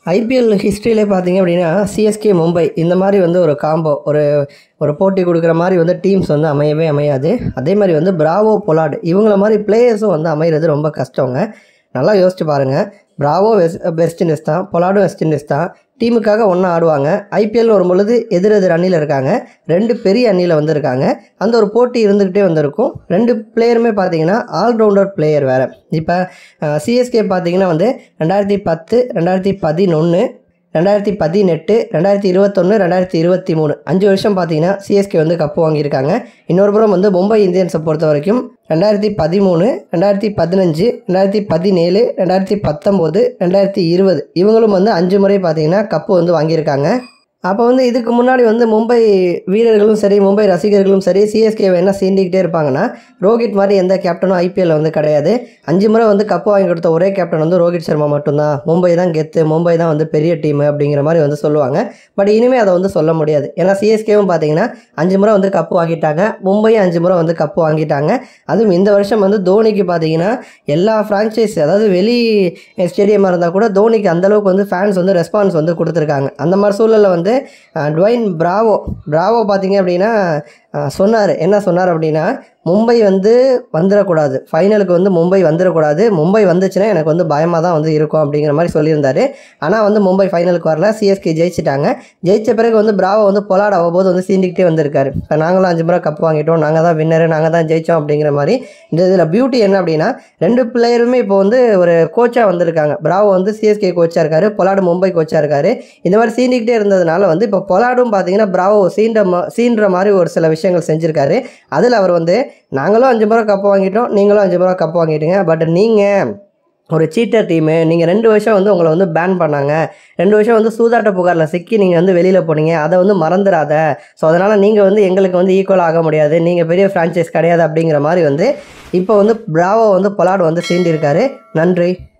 IPL ஹிஸ்ட்ரியிலே பார்த்தீங்க அப்படின்னா CSK Mumbai இந்த மாதிரி வந்து ஒரு காம்போ ஒரு ஒரு போட்டி கொடுக்குற மாதிரி வந்து டீம்ஸ் வந்து அமையவே அமையாது அதே மாதிரி வந்து பிராவோ பொலாட் இவங்கள மாதிரி பிளேயர்ஸும் வந்து அமைகிறது ரொம்ப கஷ்டங்க நல்லா யோசிச்சு பாருங்கள் பிராவோ வெஸ் வெஸ்ட் இண்டீஸ் தான் பொலாடும் வெஸ்ட் இண்டீஸ் தான் டீமுக்காக ஒன்றா ஆடுவாங்க ஐபிஎல் வரும் பொழுது எதிர் எதிர் அணியில் இருக்காங்க ரெண்டு பெரிய அணியில் வந்து இருக்காங்க அந்த ஒரு போட்டி இருந்துக்கிட்டே வந்திருக்கும் ரெண்டு பிளேயருமே பார்த்தீங்கன்னா ஆல்ரவுண்டர் பிளேயர் வேறு இப்போ சிஎஸ்கே பார்த்தீங்கன்னா வந்து ரெண்டாயிரத்தி பத்து ரெண்டாயிரத்தி பதினொன்று ரெண்டாயிரத்தி பதினெட்டு ரெண்டாயிரத்தி இருபத்தொன்று ரெண்டாயிரத்தி இருபத்தி மூணு அஞ்சு வருஷம் பார்த்தீங்கன்னா சிஎஸ்கே வந்து கப்பு வாங்கியிருக்காங்க இன்னொரு புறம் வந்து மும்பை இந்தியன்ஸை பொறுத்த வரைக்கும் ரெண்டாயிரத்தி பதிமூணு ரெண்டாயிரத்தி பதினஞ்சு ரெண்டாயிரத்தி பதினேழு ரெண்டாயிரத்தி பத்தொம்போது ரெண்டாயிரத்தி இருபது இவங்களும் வந்து அஞ்சு முறை பார்த்தீங்கன்னா கப்பு வந்து வாங்கியிருக்காங்க அப்போ வந்து இதுக்கு முன்னாடி வந்து மும்பை வீரர்களும் சரி மும்பை ரசிகர்களும் சரி சிஎஸ்கேவை என்ன சீண்டிக்கிட்டே இருப்பாங்கன்னா ரோஹித் மாதிரி எந்த கேப்டனும் ஐபிஎல் வந்து கிடையாது அஞ்சு முறை வந்து கப்பு வாங்கி கொடுத்த ஒரே கேப்டன் வந்து ரோஹித் சர்மா மட்டும்தான் மும்பை தான் கெத்து மும்பை தான் வந்து பெரிய டீம் அப்படிங்கிற மாதிரி வந்து சொல்லுவாங்க பட் இனிமேல் அதை வந்து சொல்ல முடியாது ஏன்னா சிஎஸ்கேவும் பார்த்தீங்கன்னா அஞ்சு முறை வந்து கப்பு வாங்கிட்டாங்க மும்பையும் அஞ்சு முறை வந்து கப்பு வாங்கிட்டாங்க அதுவும் இந்த வருஷம் வந்து தோனிக்கு பார்த்தீங்கன்னா எல்லா ஃப்ரான்ச்சைஸ் அதாவது வெளி ஸ்டேடியமாக இருந்தால் கூட தோனிக்கு அந்தளவுக்கு வந்து ஃபேன்ஸ் வந்து ரெஸ்பான்ஸ் வந்து கொடுத்துருக்காங்க அந்த மாதிரி சூழலில் வந்து அஹ், டுவைன் பிராவோ பிராவோ பார்த்தீங்க அப்படின்னா சொன்னார் என்ன சொன்னார் அப்படின்னா மும்பை வந்து வந்துடக்கூடாது ஃபைனலுக்கு வந்து மும்பை வந்துடக்கூடாது மும்பை வந்துச்சுன்னா எனக்கு வந்து பயமாக தான் வந்து இருக்கும் அப்படிங்கிற மாதிரி சொல்லியிருந்தாரு ஆனால் வந்து மும்பை ஃபைனலுக்கு வரல சிஎஸ்கே ஜெயிச்சிட்டாங்க ஜெயிச்ச பிறகு வந்து பிராவோ வந்து பொலாட் அவ்வப்போது வந்து சீண்டிக்கிட்டே வந்திருக்காரு இப்போ நாங்களும் அஞ்சு முறை கப் வாங்கிட்டோம் நாங்கள் தான் வின்னரு நாங்கள் தான் ஜெயித்தோம் அப்படிங்கிற மாதிரி இந்த இதில் பியூட்டி என்ன அப்படின்னா ரெண்டு பிளேயருமே இப்போ வந்து ஒரு கோச்சாக வந்திருக்காங்க பிராவோ வந்து சிஎஸ்கே கோச்சாக இருக்காரு பொலாடு மும்பை கோச்சாக இருக்காரு இந்த மாதிரி சீண்டிக்கிட்டே இருந்ததுனால வந்து இப்போ பொலாடும் பார்த்தீங்கன்னா பிராவோ சீண்ட ம- சீன்ற மாதிரி ஒரு சில விஷயங்கள் செஞ்சுருக்காரு அதில் அவர் வந்து நாங்களும் அஞ்சு முறை கப் வாங்கிட்டோம் நீங்களும் அஞ்சு முறை கப் வாங்கிட்டீங்க பட் நீங்கள் ஒரு சீட்டர் டீமு நீங்கள் ரெண்டு வருஷம் வந்து உங்களை வந்து பேன் பண்ணாங்க ரெண்டு வருஷம் வந்து சூதாட்ட புகாரில் சிக்கி நீங்கள் வந்து வெளியில் போனீங்க அதை வந்து மறந்துடாத ஸோ அதனால் நீங்கள் வந்து எங்களுக்கு வந்து ஈக்குவல் ஆக முடியாது நீங்கள் பெரிய ஃப்ரான்ச்சைஸ் கிடையாது அப்படிங்கிற மாதிரி வந்து இப்போ வந்து பிராவோ வந்து பொலாட் வந்து சீண்டிருக்காரு நன்றி